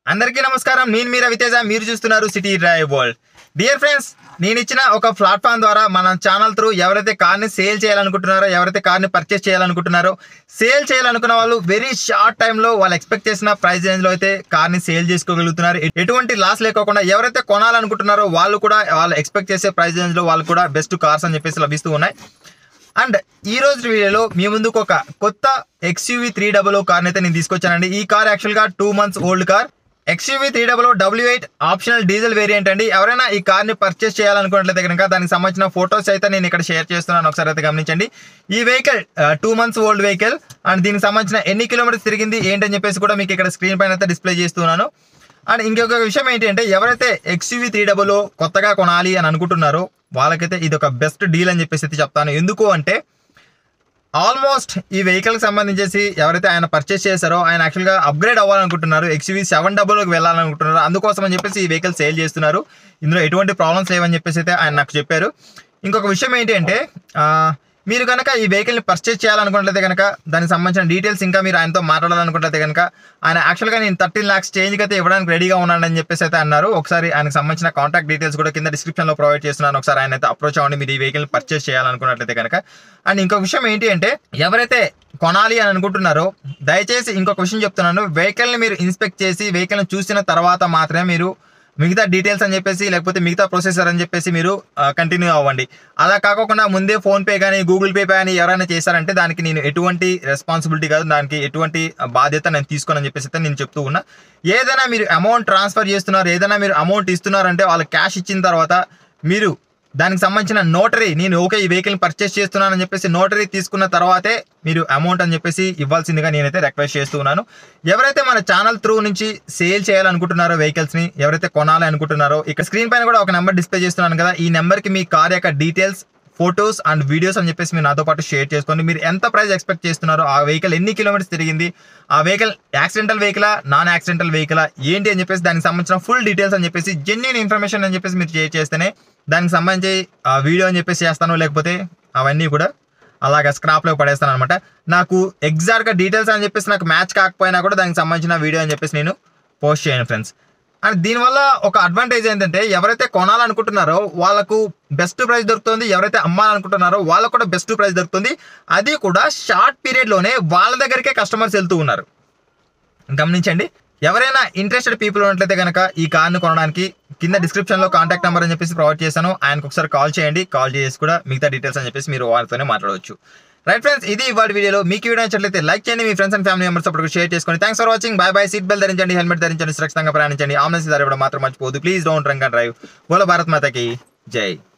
అందరికీ నమస్కారం నేను మీ రవితేజ మీరు చూస్తున్నారు city drive world dear friends నేను ఇచ్చిన ఒక ప్లాట్ఫామ్ ద్వారా మన ఛానల్ త్రూ ఎవరైతే కార్ని సేల్ చేయాలనుకుంటున్నారో ఎవరైతే కార్ని పర్చేస్ చేయాలనుకుంటున్నారో సేల్ చేయాలనుకున్న వాళ్ళు వెరీ షార్ట్ టైంలో వాళ్ళు ఎక్స్పెక్ట్ చేసిన ప్రైస్ రేంజ్లో అయితే కార్ని సేల్ చేసుకోగలుగుతున్నారు ఎ- ఎటువంటి లాస్ లేకోకుండా ఎవరైతే కొనాలనుకుంటున్నారో వాళ్ళు కూడా వాళ్ళు ఎక్స్పెక్ట్ చేసే ప్రైస్ రేంజ్లో వాళ్ళు కూడా బెస్ట్ కార్స్ అని చెప్పేసి లభిస్తూ ఉన్నాయి అండ్ ఈ రోజు వీడియోలో మీ ముందుకు ఒక కొత్త ఎక్స్యూవీ త్రీ డబల్ కార్ అయితే నేను తీసుకొచ్చానండి ఈ కార్ యాక్చువల్గా two months old car XUV three double W eight optional diesel variant అండి ఎవరైనా ఈ కార్ని పర్చేస్ చేయాలనుకున్నట్లయితే కనుక దానికి సంబంధించిన ఫొటోస్ అయితే నేను ఇక్కడ షేర్ చేస్తున్నాను ఒకసారి అయితే గమనించండి ఈ vehicle two months old vehicle and దీనికి సంబంధించిన ఎన్ని కిలోమీటర్స్ తిరిగింది ఏంటని చెప్పేసి కూడా మీకు ఇక్కడ స్క్రీన్ పైన అయితే డిస్ప్లే చేస్తున్నాను అండ్ ఇంకొక విషయం ఏంటి అంటే ఎవరైతే ఎక్స్యూవీ త్రీ డబుల్ కొత్తగా కొనాలి అని అనుకుంటున్నారో వాళ్ళకైతే ఇది ఒక బెస్ట్ డీల్ అని చెప్పేసి అయితే చెప్తాను ఎందుకు అంటే ఆల్మోస్ట్ ఈ వెహికల్కి సంబంధించేసి ఎవరైతే ఆయన పర్చేస్ చేశారో ఆయన యాక్చువల్గా అప్గ్రేడ్ అవ్వాలనుకుంటున్నారు ఎక్స్యూవీ సెవెన్ డబుల్కి వెళ్ళాలనుకుంటున్నారు అందుకోసం అని చెప్పేసి ఈ వెహికల్ సేల్ చేస్తున్నారు ఇందులో ఎటువంటి ప్రాబ్లమ్స్ లేవని చెప్పేసి అయితే ఆయన నాకు చెప్పారు ఇంకొక విషయం ఏంటి అంటే ఆ, మీరు కనుక ఈ వెహికల్ని పర్చేస్ చేయాలనుకున్నట్లయితే కనుక దానికి సంబంధించిన డీటెయిల్స్ ఇంకా మీరు ఆయనతో మాట్లాడాలనుకున్నట్లయితే కనుక ఆయన యాక్చువల్గా నేను థర్టీన్ ల్యాక్స్ చేంజ్కి అయితే ఇవ్వడానికి రెడీగా ఉన్నానని చెప్పేసి అయితే అన్నారు ఒకసారి ఆయనకు సంబంధించిన కాంటాక్ట్ డీటెయిల్స్ కూడా కింద డిస్క్రిప్షన్లో ప్రొవైడ్ చేస్తున్నాను ఒకసారి ఆయన అయితే అప్రోచ్ అవ్వండి మీరు ఈ వెహికల్ పర్చేస్ చేయాలనుకున్నట్లయితే కనుక అండ్ ఇంకొక విషయం ఏంటి అంటే ఎవరైతే కొనాలి అని అనుకుంటున్నారో దయచేసి ఇంకొక విషయం చెప్తున్నాను వెహికల్ని మీరు ఇన్స్పెక్ట్ చేసి వెహికల్ని చూసిన తర్వాత మాత్రమే మీరు మిగతా డీటెయిల్స్ అని చెప్పేసి లేకపోతే మిగతా ప్రొసెసర్ అని చెప్పేసి మీరు కంటిన్యూ అవ్వండి అలా కాకుండా ముందే ఫోన్పే కానీ గూగుల్ పే కానీ ఎవరైనా చేశారంటే దానికి నేను ఎటువంటి రెస్పాన్సిబిలిటీ కాదు దానికి ఎటువంటి బాధ్యత నేను తీసుకోనని చెప్పేసి అయితే నేను చెప్తూ ఉన్నా ఏదైనా మీరు అమౌంట్ ట్రాన్స్ఫర్ చేస్తున్నారు ఏదైనా మీరు అమౌంట్ ఇస్తున్నారంటే వాళ్ళు క్యాష్ ఇచ్చిన తర్వాత మీరు దానికి సంబంధించిన నోటరీ నేను ఓకే ఈ వెహికల్ పర్చేస్ చేస్తున్నానని చెప్పేసి నోటరీ తీసుకున్న తర్వాతే మీరు అమౌంట్ అని చెప్పేసి ఇవ్వాల్సిందిగా నేనైతే రిక్వెస్ట్ చేస్తున్నాను ఎవరైతే మన ఛానల్ త్రూ నుంచి సేల్ చేయాలనుకుంటున్నారో వెహికల్స్ ని ఎవరైతే కొనాలి అనుకుంటున్నారో ఇక్కడ స్క్రీన్ పైన కూడా ఒక నెంబర్ డిస్ప్లే చేస్తున్నాను కదా ఈ నెంబర్ కి మీ కార్ యొక్క డీటెయిల్స్ ఫొటోస్ అండ్ వీడియోస్ అని చెప్పేసి మీరు నాతో పాటు షేర్ చేసుకోండి మీరు ఎంత ప్రైస్ ఎక్స్పెక్ట్ చేస్తున్నారో ఆ వెహికల్ ఎన్ని కిలోమీటర్స్ తిరిగింది ఆ వెహికల్ యాక్సిడెంటల్ వెహికలా నాన్ యాక్సిడెంటల్ వెహికలా ఏంటి అని చెప్పేసి దానికి సంబంధించిన ఫుల్ డీటెయిల్స్ అని చెప్పేసి జెన్యున్ ఇన్ఫర్మేషన్ అని చెప్పేసి మీరు షేర్ చేస్తేనే దానికి సంబంధించి ఆ వీడియో అని చెప్పేసి చేస్తాను లేకపోతే అవన్నీ కూడా అలాగా స్క్రాప్లో పడేస్తాను అనమాట నాకు ఎగ్జాక్ట్గా డీటెయిల్స్ అని చెప్పేసి నాకు మ్యాచ్ కాకపోయినా కూడా దానికి సంబంధించిన వీడియో అని చెప్పేసి నేను పోస్ట్ చేయను ఫ్రెండ్స్ అండ్ దీనివల్ల ఒక అడ్వాంటేజ్ ఏంటంటే ఎవరైతే కొనాలనుకుంటున్నారో వాళ్ళకు బెస్ట్ ప్రైస్ దొరుకుతుంది ఎవరైతే అమ్మాలనుకుంటున్నారో వాళ్ళకు కూడా బెస్ట్ ప్రైస్ దొరుకుతుంది అది కూడా షార్ట్ పీరియడ్లోనే వాళ్ళ దగ్గరికే కస్టమర్స్ వెళ్తూ ఉన్నారు గమనించండి ఎవరైనా ఇంట్రెస్టెడ్ పీపుల్ ఉన్నట్లయితే కనుక ఈ కార్ను కొనడానికి కింద డిస్క్రిప్షన్ లో కాంటాక్ట్ నెంబర్ అని చెప్పేసి ప్రొవైడ్ చేశాను ఆయనకు ఒకసారి కాల్ చేయండి కాల్ చేసి కూడా మిగతా డీటెయిల్స్ అని చెప్పేసి మీరు వారితోనే మాట్లాడవచ్చు రైట్ ఫ్రెండ్స్ ఇది ఇవాళ వీడియోలో మీకు వీడియో నచ్చినట్లయితే లైక్ చేయండి మీ ఫ్రెండ్స్ అండ్ ఫ్యామిలీ మెంబర్స్ అప్పుడు షేర్ చేసుకోండి thanks for watching bye bye seat belt ధరించండి హెల్మెట్ ధరించండి సురక్షితంగా ప్రయాణించండి ఆమ్లెన్స్ ధర మాత్రం మర్చిపోదు please don't drunk and drive బోలో భారత్ మాతకి జై